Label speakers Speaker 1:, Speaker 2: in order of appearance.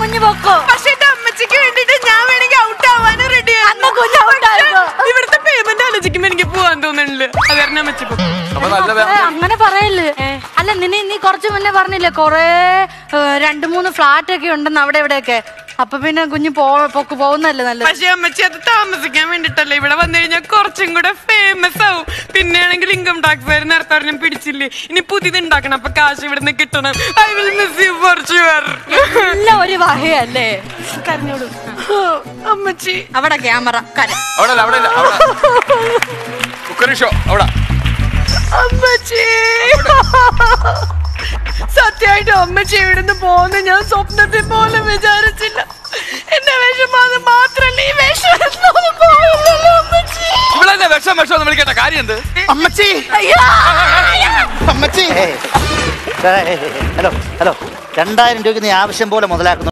Speaker 1: കുഞ്ഞു പൊക്കോ
Speaker 2: പക്ഷെ എന്റെ അമ്മച്ചിക്ക് വേണ്ടിട്ട് ഞാൻ വേണമെങ്കിൽ ഔട്ട് ആവാനും റെഡി
Speaker 1: അന്ന് കുഞ്ഞ് out ആയിക്കോ.
Speaker 2: ഇവിടുത്തെ പേയ്മെന്റ് ആലോചിക്കുമ്പോ എനിക്ക് പോവാൻ തോന്നുന്നില്ല അത് കാരണം അമ്മച്ചി പോ.
Speaker 3: അപ്പൊ നല്ല
Speaker 1: ഏ, അങ്ങനെ പറയല്ലേ അല്ല നിന്നെ നീ കുറച്ച് മുന്നേ പറഞ്ഞില്ലേ കൊറേ ഏ, രണ്ട് മൂന്ന് ഫ്ലാറ്റ് ഒക്കെ ഉണ്ടെന്ന് അവിടെ ഇവിടെയൊക്കെ അപ്പൊ പിന്നെ കുഞ്ഞു പോ പൊക്ക് പോകുന്നല്ലേ നല്ലത്
Speaker 2: പക്ഷെ അമ്മച്ചി അത് താമസിക്കാൻ വേണ്ടിട്ടല്ലേ ഇവിടെ വന്നു കഴിഞ്ഞാൽ കുറച്ചും കൂടെ ഫേമസ് ആവും പിന്നെയാണെങ്കിൽ ഇൻകം ടാക്സ് വരെ നേരത്തെ പറഞ്ഞ പിടിച്ചില്ലേ ഇനി പുതിയത് ഉണ്ടാക്കണം അപ്പൊ കാശ് ഇവിടുന്ന് കിട്ടണം I will miss you for sure
Speaker 1: എല്ലാം ഒരു വകയല്ലേ
Speaker 2: കരഞ്ഞോളൂ അമ്മച്ചി
Speaker 1: അവിടെ ക്യാമറ കര
Speaker 3: അവിടെ അല്ല, അവിടെ അല്ല, അവിടെ കുക്കറി ഷോ അവിടെ
Speaker 2: അമ്മച്ചി സത്യമായിട്ട് അമ്മച്ചി ഇവിടുന്ന് പോകുന്ന ഞാൻ സ്വപ്നത്തിൽ പോലും വിചാരിച്ചില്ല എന്റെ വിഷമം അത് മാത്രല്ല ഈ വിഷം പോയില്ലല്ലോ അമ്മച്ചി
Speaker 3: ഇവിടെ തന്നെ വിഷം വിഷം എന്ന് വിളിക്കേണ്ട കാര്യം എന്ത്
Speaker 4: അമ്മച്ചി അമ്മച്ചി ഹലോ ഹലോ രണ്ടായിരം രൂപയ്ക്ക് നീ ആവശ്യം പോലെ മുതലാക്കുന്നു